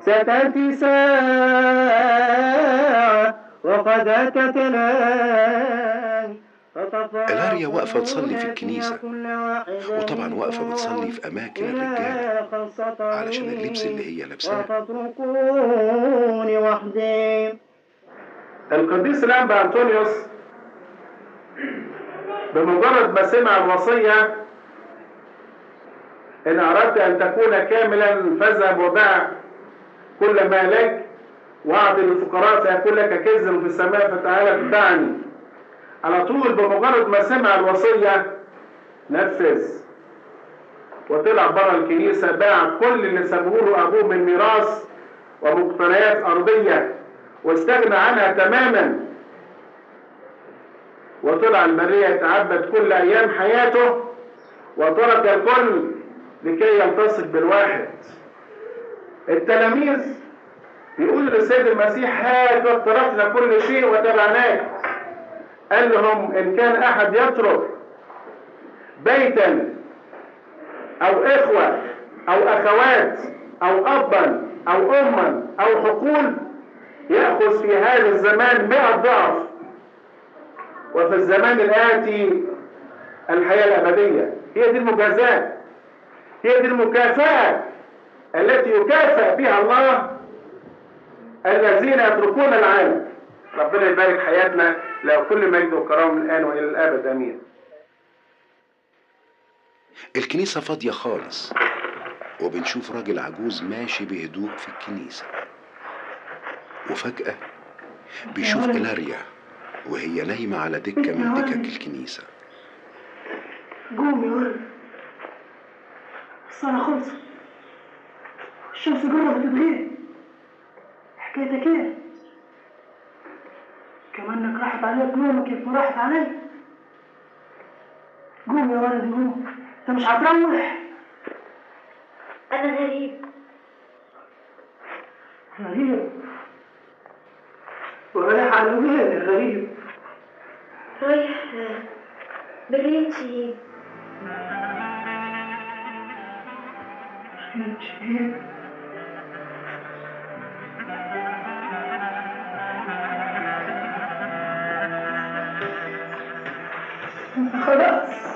ستأتي ساعة وقد أتت الآن إلاريا واقفة تصلي في الكنيسة وطبعا واقفة بتصلي في أماكن الرجالة علشان اللبس اللي هي لابساه فتركوني وحدي القديس الأنبا أنطونيوس بمجرد ما سمع الوصية إن أردت أن تكون كاملا فاذهب وباع كل ما لك وأعطي للفقراء فيكون لك كنز في السماء فتعالى تدعني على طول بمجرد ما سمع الوصية نفذ وطلع بره الكنيسة باع كل اللي سابوه له أبوه من ميراث ومقتنيات أرضية واستغنى عنها تماما وطلع البرية يتعبد كل أيام حياته وترك الكل لكي يلتصق بالواحد التلاميذ بيقول للسيد المسيح هات واقترفنا كل شيء وتبعناك قال لهم إن كان أحد يترك بيتا أو إخوة أو أخوات أو أبا أو أما أو حقول يأخذ في هذا الزمان مئة ضعف وفي الزمان الآتي الحياة الأبدية هي دي المجازاة هي دي المكافأة التي يكافئ بها الله الذين يتركون العالم ربنا يبارك حياتنا له كل مجد وكرم من الآن وإلى الأبد آمين الكنيسة فاضية خالص وبنشوف راجل عجوز ماشي بهدوء في الكنيسة وفجأة بيشوف إلاريا وهي نايمة على دكة من دكك الكنيسة قوم يا ولد الصلاة خلصت الشمس قربت تغيب حكايتك ايه؟ كمانك راحت عليك نومك كيف ما راحت علي قوم يا ولد قوم انت مش هتروح أنا غريب غريب ورايح على وين يا غريب رايح برية شهيد شهيد